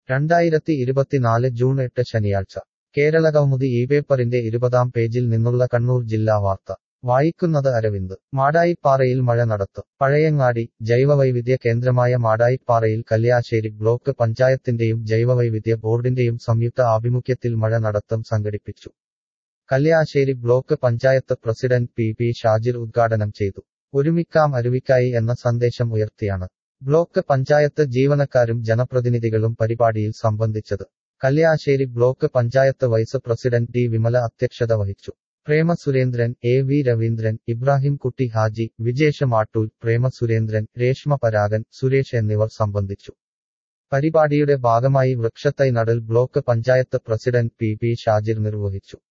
രണ്ടായിരത്തി ഇരുപത്തിനാല് ജൂൺ എട്ട് ശനിയാഴ്ച കേരളകൗമുദി ഈ പേപ്പറിന്റെ ഇരുപതാം പേജിൽ നിന്നുള്ള കണ്ണൂർ ജില്ലാ വാർത്ത വായിക്കുന്നത് അരവിന്ദ് മാടായിപ്പാറയിൽ മഴ നടത്തും പഴയങ്ങാടി ജൈവവൈവിധ്യ കേന്ദ്രമായ മാടായിപ്പാറയിൽ കല്യാശ്ശേരി ബ്ലോക്ക് പഞ്ചായത്തിന്റെയും ജൈവവൈവിധ്യ ബോർഡിന്റെയും സംയുക്ത ആഭിമുഖ്യത്തിൽ മഴ നടത്തം സംഘടിപ്പിച്ചു Kalliasseri block panchayat president P P Shajir ഉദ്ഘാടനം ചെയ്തു ഒരുമിക്കാം അരുവിക്കായി എന്ന സന്ദേശം ഉയർത്തിയാണ് ബ്ലോക്ക് പഞ്ചായത്ത് ജീവനക്കാരും ജനപ്രതിനിധികളും പരിപാടിയിൽ സംബന്ധിച്ചത് Kalliasseri block panchayat vice president T Vimala അധ്യക്ഷത വഹിച്ചു പ്രേമ സുരേന്ദ്രൻ എ വി രവീന്ദ്രൻ ഇബ്രാഹിം കുട്ടി ഹാജി വിജേഷ് മാട്ടൂൽ പ്രേമ സുരേന്ദ്രൻ രേഷ്മ പരാഗൻ സുരേഷ് എന്നിവർ സംബന്ധിച്ചു പരിപാടിയുടെ ഭാഗമായി വൃക്ഷത്തൈ നടൽ block panchayat president P P Shajir നിർവഹിച്ചു